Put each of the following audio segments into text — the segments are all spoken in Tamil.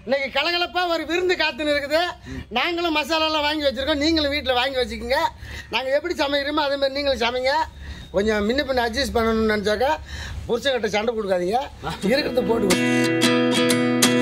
இன்னைக்கு கலகலப்பா ஒரு விருந்து காத்துன்னு இருக்குது நாங்களும் மசாலாலாம் வாங்கி வச்சிருக்கோம் நீங்களும் வீட்டில் வாங்கி வச்சுக்கோங்க நாங்கள் எப்படி சமைக்கிறோமோ அதே மாதிரி நீங்களும் சமைங்க கொஞ்சம் முன்ன பின்ன அட்ஜஸ்ட் பண்ணணும்னு நினச்சாக்கா புருஷன்கிட்ட சண்டை கொடுக்காதீங்க இருக்கிறத போட்டு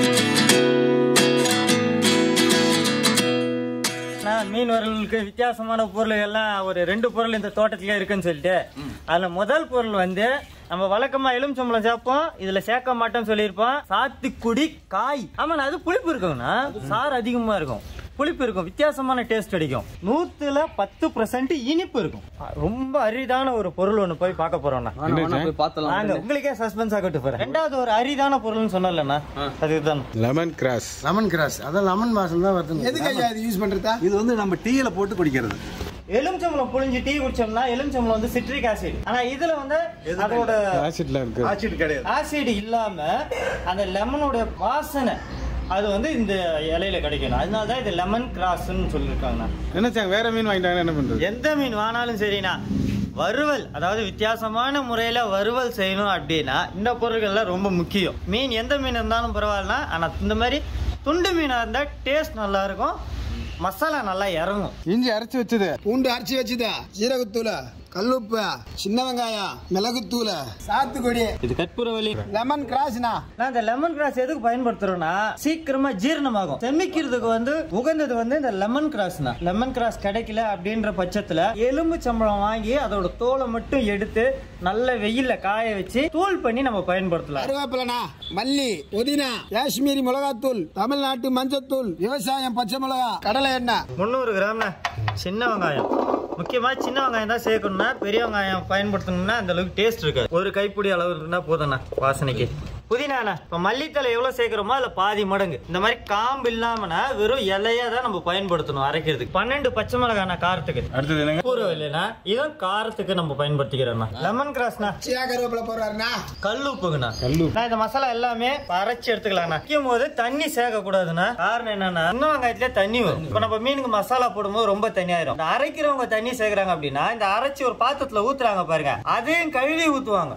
நான் மீன் வறுவலுக்கு வித்தியாசமான பொருள் எல்லாம் ஒரு ரெண்டு பொருள் இந்த தோட்டத்திலே இருக்குன்னு சொல்லிட்டு அதுல முதல் பொருள் வந்து நம்ம வழக்கமா எலுமிச்சம்பழம் சேர்ப்போம் இதுல சேர்க்க மாட்டோம்னு சொல்லியிருப்போம் சாத்துக்குடி காய் ஆமா அது புளிப்பு இருக்குங்கண்ணா சாறு அதிகமா இருக்கும் புளிப்பு இருக்கும் வித்தியாசமான டேஸ்ட் அடிக்கும் நூத்துல பத்து பர்சன்ட் இனிப்பு இருக்கும் ரொம்ப அரிதான ஒரு பொருள் ஒண்ணு போய் பார்க்க போறோம்ண்ணா போய் பார்த்தலாம் நாங்க உங்களுக்கே சஸ்பென்ஸ் ஆகட்டு போறேன் ரெண்டாவது ஒரு அரிதான பொருள்னு சொன்னலண்ணா அதுதான் லெமன் கிராஸ் லெமன் கிராஸ் அதான் லெமன் வாசல் தான் வருது எதுக்கு ஐயா இது யூஸ் பண்ணுறதா இது வந்து நம்ம டீயில போட்டு குடிக்கிறது எலுமிச்சம்பழம் புழிஞ்சு டீ குடிச்சோம்னா எலுமிச்சம்பழம் வந்து சிட்ரிக் ஆசிட் ஆனா இதுல வந்து அதோட ஆசிட்ல இருக்கு ஆச்சிட்டு கிடையாது ஆசிட் இல்லாம அந்த லெமனோட வாசனை அது வந்து இந்த இலையில கிடைக்கணும் அதனால தான் இது லெமன் கிராஸ்ன்னு சொல்லியிருக்காங்கண்ணா நினைச்சாங்க வேற மீன் வாங்கிட்டாங்கன்னா என்ன பண்றது எந்த மீன் வாங்கினாலும் சரிண்ணா வறுவல் அதாவது வித்தியாசமான முறையில வறுவல் செய்யணும் அப்படின்னா இந்த பொருட்கள்லாம் ரொம்ப முக்கியம் மீன் எந்த மீன் இருந்தாலும் பரவாயில்லனா ஆனா இந்த மாதிரி துண்டு மீனா இருந்தா டேஸ்ட் நல்லா இருக்கும் மசாலா நல்லா இறங்கும் இஞ்சி அரைச்சு வச்சது பூண்டு அரைச்சி வச்சுதா ஜீரகத்தூள் கல்லுப்பு சின்ன வெங்காயம் மிளகுத்தூள் சாத்துக்குடி இது கற்பூரவல்லி லெமன் கிராஸ்னா நான் இந்த லெமன் கிராஸ் எதுக்கு பயன்படுத்துறோம்னா சீக்கிரமா ஜீரணமாகும் செமிக்கிறதுக்கு வந்து உகந்தது வந்து இந்த லெமன் கிராஸ்னா லெமன் கிராஸ் கிடைக்கல அப்படின்ற பட்சத்துல எலும்பு சம்பளம் வாங்கி அதோட தோலை மட்டும் எடுத்து நல்ல வெயில்ல காய வச்சு தூள் பண்ணி நம்ம பயன்படுத்தலாம் கருவேப்பிலனா மல்லி புதினா காஷ்மீரி மிளகாத்தூள் தமிழ்நாட்டு மஞ்சத்தூள் விவசாயம் பச்சை மிளகா கடலை எண்ணெய் முந்நூறு கிராம்ல சின்ன வெங்காயம் முக்கியமா சின்ன வெங்காயம் தான் சேர்க்கணும்னா பெரிய வெங்காயம் பயன்படுத்தணும்னா அந்த அளவுக்கு டேஸ்ட் இருக்காது ஒரு கைப்பிடி அளவு இருந்தா போதும்ண்ணா வாசனைக்கு புதினாண்ணா இப்போ மல்லித்தலை எவ்வளோ சேர்க்குறோமோ அதில் பாதி மடங்கு இந்த மாதிரி காம்பு இல்லாமனா வெறும் இலையா தான் நம்ம பயன்படுத்தணும் அரைக்கிறதுக்கு பன்னெண்டு பச்சை மிளகாண்ணா காரத்துக்கு அடுத்தது என்னங்க பூர்வ இல்லைண்ணா இதுவும் காரத்துக்கு நம்ம பயன்படுத்திக்கிறோம்ண்ணா லெமன் கிராஸ்ண்ணா சியா கருவேப்பிலை போடுறாருண்ணா கல் உப்புங்கண்ணா கல்லு நான் இந்த மசாலா எல்லாமே அரைச்சு எடுத்துக்கலாம்ண்ணா வைக்கும் போது தண்ணி சேர்க்க கூடாதுண்ணா காரணம் என்னன்னா சின்ன வெங்காயத்துல தண்ணி வரும் இப்போ நம்ம மீனுக்கு மசாலா போடும்போது ரொம்ப தண்ணி ஆயிரும் இந்த அரைக்கிறவங்க தண்ணி சேர்க்கறாங்க அப்படின்னா இந்த அரைச்சி ஒரு பாத்திரத்துல ஊத்துறாங்க பாருங்க அதையும் கழுவி ஊத்துவாங்க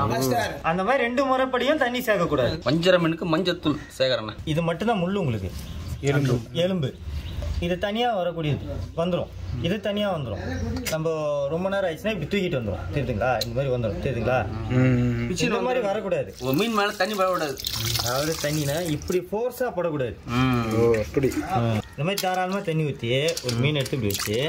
அந்த மாதிரி ரெண்டு முறைப்படியும் தண்ணி சேர்க்க கூடாது வஞ்சர மீனுக்கு மஞ்சத்தூள் சேகரணை இது மட்டும்தான் முள்ளு உங்களுக்கு எலும்பு எலும்பு இது தனியா வரக்கூடியது வந்துரும் இது தனியா வந்துரும் நம்ம ரொம்ப நேரம் ஆயிடுச்சுன்னா இப்படி தூக்கிட்டு வந்துரும் தெரியுதுங்களா இந்த மாதிரி வந்துரும் தெரியுதுங்களா இந்த மாதிரி வரக்கூடாது ஒரு மீன் மேல தண்ணி படக்கூடாது அதாவது தண்ணினா இப்படி ஃபோர்ஸா போடக்கூடாது ஓ அப்படி இந்த மாதிரி தாராளமா தண்ணி ஊற்றி ஒரு மீன் எடுத்து இப்படி வச்சு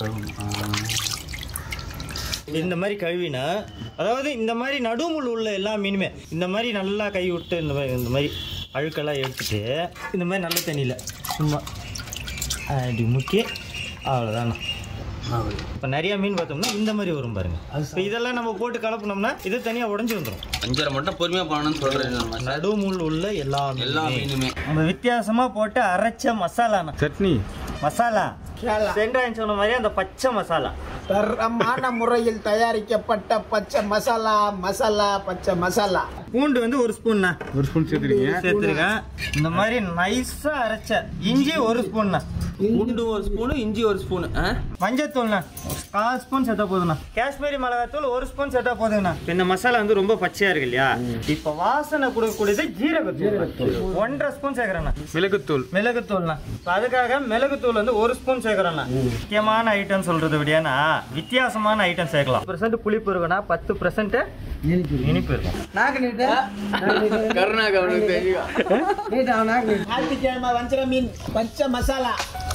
இந்த மாதிரி கழுவினா அதாவது இந்த மாதிரி நடுமுள் உள்ள எல்லா மீனுமே இந்த மாதிரி நல்லா கை விட்டு இந்த மாதிரி இந்த மாதிரி அழுக்கெல்லாம் எடுத்துட்டு இந்த மாதிரி நல்ல தண்ணியில் சும்மா அப்படி முக்கி அவ்வளோதாண்ணா இப்போ நிறைய மீன் பார்த்தோம்னா இந்த மாதிரி வரும் பாருங்க இப்போ இதெல்லாம் நம்ம போட்டு கலப்பினோம்னா இது தனியாக உடஞ்சி வந்துடும் வஞ்சரை மட்டும் பொறுமையா பண்ணணும்னு சொல்றேன் நான். நடுமுள் உள்ள எல்லா எல்லா மீனுமே மீனுமே நம்ம வித்தியாசமா போட்டு அரைச்ச மசாலாண்ணா சட்னி மசாலா சென்றாயன் சொன்ன மாதிரி அந்த பச்சை மசாலா தரமான முறையில் தயாரிக்கப்பட்ட பச்சை மசாலா மசாலா பச்சை மசாலா பூண்டு வந்து ஒரு ஸ்பூன்ண்ணா ஒரு ஸ்பூன் சேர்த்துருக்கீங்க சேர்த்துருக்கேன் இந்த மாதிரி நைஸா அரைச்ச இஞ்சி ஒரு ஸ்பூன்ண்ணா பூண்டு ஒரு ஸ்பூனு இஞ்சி ஒரு ஸ்பூனு மஞ்சத்தூள்ண்ணா கால் ஸ்பூன் சேர்த்தா போதுண்ணா காஷ்மீரி மிளகாத்தூள் ஒரு ஸ்பூன் சேர்த்தா போதுங்கண்ணா இப்ப இந்த மசாலா வந்து ரொம்ப பச்சையா இருக்கு இல்லையா இப்ப வாசனை கொடுக்கக்கூடியது ஜீரகத்தூள் ஒன்றரை ஸ்பூன் சேர்க்கறேண்ணா மிளகுத்தூள் மிளகுத்தூள்ண்ணா இப்ப அதுக்காக மிளகுத்தூள் வந்து ஒரு ஸ்பூன் சேர்க்கறேண்ணா முக்கியமான ஐட்டம் சொல்றது விடியானா வித்தியாசமான ஐட்டம் சேர்க்கலாம் பர்சன்ட் புளிப்பு இருக்குன்னா பத்து பர்சன்ட் இனிப்பு இருக்கும் நாக்கு நீட்டு கருணாக அவனுக்கு தெரியும் நீட்டு அவன் நாக்கு நீட்டு ஞாயிற்றுக்கிழமை வஞ்சர மீன் பச்சை மசாலா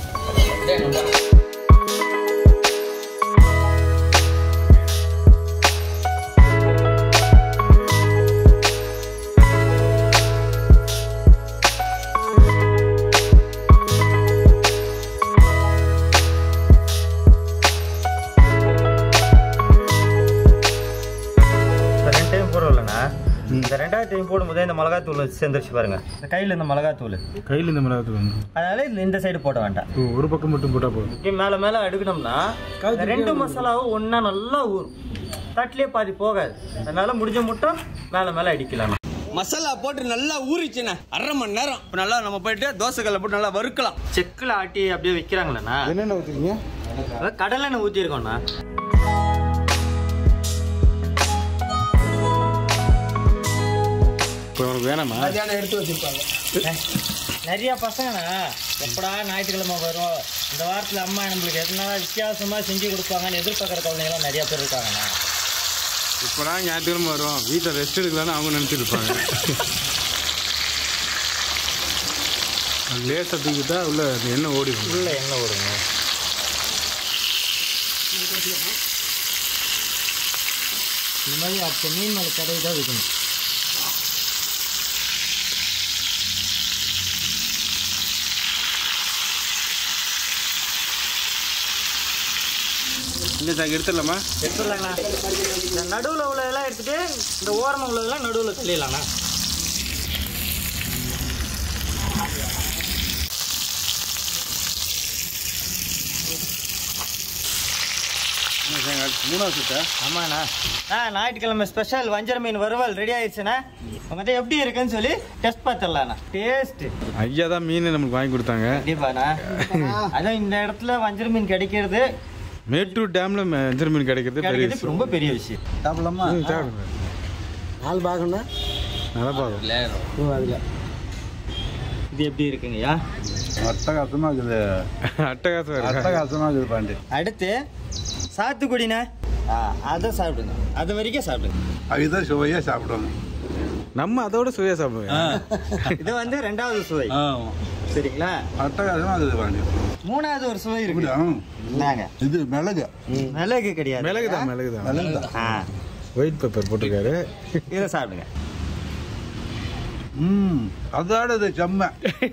இந்த ரெண்டு டைம் போடுறோம்லண்ணா இந்த ரெண்டாவது டைம் போடும்போது இந்த மிளகாத்தூள் சேர்ந்துருச்சு பாருங்க இந்த கையில் இந்த மிளகாத்தூள் கையில் இந்த மிளகாத்தூள் வந்து அதனால இந்த- இந்த சைடு போட வேண்டாம் ஓ, ஒரு பக்கம் மட்டும் போட்டா போதும் இப்படி மேலே மேலே அடுக்கணும்னா இந்த ரெண்டு மசாலாவும் ஒன்றா நல்லா ஊறும் தட்டிலே பாதி போகாது அதனால முடிஞ்ச மட்டும் மேலே மேலே அடிக்கலாம் மசாலா போட்டு நல்லா ஊறிச்சுண்ணே அரை மணி நேரம் இப்போ நல்லா நம்ம போயிட்டு தோசைக்கல்ல போட்டு நல்லா வறுக்கலாம் செக்கில் ஆட்டி அப்படியே வைக்கிறாங்களேண்ணா என்னென்ன ஊற்றுறீங்க அதாவது கடலெண்ணெய் ஊற்றிருக்கோண்ணா இப்போ உனக்கு வேணாமா மதியானம் எடுத்து வச்சிருப்பாங்க நிறைய பசங்கண்ணா எப்படா ஞாயிற்றுக்கிழமை வரும் இந்த வாரத்தில் அம்மா நம்மளுக்கு எதனால வித்தியாசமா செஞ்சு கொடுப்பாங்கன்னு எதிர்பார்க்குற குழந்தைங்களாம் நிறைய பேர் இருக்காங்கண்ணா இப்போதான் ஞாயிற்றுக்கிழமை வரும் வீட்டில் ரெஸ்ட் எடுக்கலாம்னு அவங்க நினச்சிட்டு இருப்பாங்க லேசாக தூக்கிட்டா உள்ள அது எண்ணெய் ஓடிடும் உள்ள எண்ணெய் ஓடுங்க இந்த மாதிரி அப்போ மீன் மேலே கடை தான் வைக்கணும் இன்னும் தாங்க எடுத்துடலாமா எடுத்துடலாங்களா இந்த நடுவில் உள்ளதெல்லாம் எடுத்துட்டு இந்த ஓரமாக உள்ளதெல்லாம் நடுவில் தள்ளிடலாண்ணா மூணாவது சுட்டா ஆமாண்ணா ஆ ஞாயிற்றுக்கிழமை ஸ்பெஷல் வஞ்சர மீன் வறுவல் ரெடி ஆயிடுச்சுண்ணா உங்கள்கிட்ட எப்படி இருக்குன்னு சொல்லி டெஸ்ட் பார்த்துடலாண்ணா டேஸ்ட்டு ஐயா தான் மீன் நம்மளுக்கு வாங்கி கொடுத்தாங்க கண்டிப்பாண்ணா அதான் இந்த இடத்துல வஞ்சர மீன் கிடைக்கிறது மேட்டூர் டேமில் மஞ்சள் மீன் கிடைக்கிறது பெரிய கிடைக்கிறது விஷயம் ரொம்ப பெரிய விஷயம் சாப்பிடலாமா ம், சாப்பிடுங்க நாலு பாகம்னா நல்லா பார்க்கும் அதில் இது எப்படி இருக்குங்கய்யா அட்டகாசமா இருக்குது அட்டகாசம் இருக்கா அட்டகாசமா இருக்குது பாண்டி அடுத்து சாத்துக்குடிண்ணே ஆ அதை சாப்பிடுங்க அது வரைக்கும் சாப்பிடுங்க அதுதான் சுவையா சாப்பிடுவாங்க நம்ம அதோட சுவையாக சாப்பிடுவோம் இது வந்து ரெண்டாவது சுவை சரிங்களா அட்டகாசமா இருக்குது பாண்டி மூணாவது ஒரு சுவை இருக்கு இப்படியா? என்னங்க இது மிளகு மிளகு கிடையாது மிளகு தான் மிளகு தான் மிளகு தான் ஆ ஒயிட் பெப்பர் போட்டிருக்காரு இதை சாப்பிடுங்க ம் அதோட இது செம்ம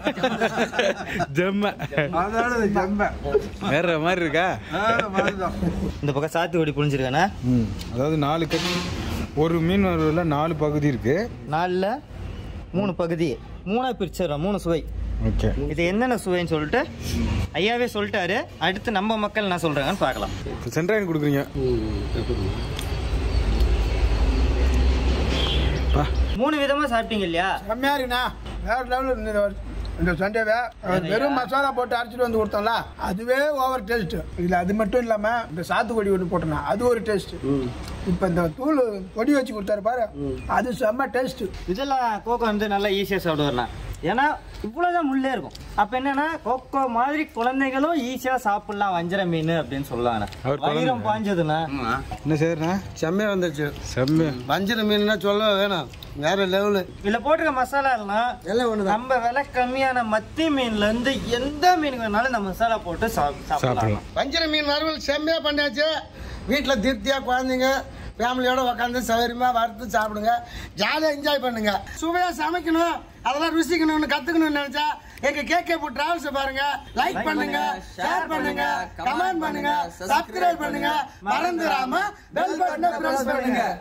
ஜம்ம அதோட இது செம்ம வேற மாதிரி இருக்கா ஆ, மாதிரிதான். இந்த பக்கம் சாத்துக்குடி புளிஞ்சிருக்காண்ணா ம் அதாவது நாலு கட்டி ஒரு மீன் வறுவலில் நாலு பகுதி இருக்கு நாலில் மூணு பகுதி மூணா பிரிச்சிடறோம் மூணு சுவை ஓகே இது என்னென்ன சுவைன்னு சொல்லிட்டு ஐயாவே சொல்லிட்டாரு அடுத்து நம்ம மக்கள் என்ன சொல்றாங்கன்னு பார்க்கலாம் சென்ட்ராயின் கொடுக்குறீங்க பா மூணு விதமா சாப்பிட்டீங்க இல்லையா செம்மையா இருக்குண்ணா வேற லெவலில் இருந்தது இந்த சண்டேவே வெறும் மசாலா போட்டு அரைச்சிட்டு வந்து கொடுத்தோம்ல அதுவே ஓவர் டேஸ்ட் இதுல அது மட்டும் இல்லாம இந்த சாத்துக்குடி ஒன்று போட்டோம்னா அது ஒரு டேஸ்ட் இப்போ இந்த தூள் பொடி வச்சு கொடுத்தாரு பாரு அது செம்ம டேஸ்ட் இதெல்லாம் கோகோ வந்து நல்லா ஈஸியாக சாப்பிடுவார்ண்ணா ஏன்னா இவ்வளோதான் முள்ளே இருக்கும் அப்போ என்னன்னா கோகோ மாதிரி குழந்தைகளும் ஈஸியாக சாப்பிடலாம் வஞ்சர மீன் அப்படின்னு சொல்லுவாங்கண்ணா அவர் குழந்தை. வயிறம் பாஞ்சதுண்ணா என்ன செய்யறா செம்மையாக வந்துச்சு செம்ம வஞ்சிர மீன்னா சொல்ல வேணாம் வேற லெவலு இதில் போட்டிருக்க மசாலா எல்லாம் எல்லாம் ஒன்று தான் நம்ம விலை கம்மியான மத்தி மீன்ல இருந்து எந்த மீன் வேணாலும் இந்த மசாலா போட்டு சாப்- சாப்பிடலாம் சாப்பிடலாம் வஞ்சிர மீன் வறுவல் செம்மையாக பண்ணியாச்சு வீட்டில் திருப்தியாக குழந்தைங்க ஃபேமிலியோட உட்காந்து சௌகரியமாக வறுத்து சாப்பிடுங்க ஜாலியாக என்ஜாய் பண்ணுங்க சுவையாக சமைக்கணும் அதெல்லாம் ருசிக்கணும்னு கற்றுக்கணும்னு நினச்சா எங்கள் கேகே ஃபுட் ட்ராவல்ஸை பாருங்க லைக் பண்ணுங்க ஷேர் பண்ணுங்க கமெண்ட் பண்ணுங்க சப்ஸ்கிரைப் பண்ணுங்க மறந்துடாம பெல் பட்டனை ப்ரெஸ் பண்ணுங்க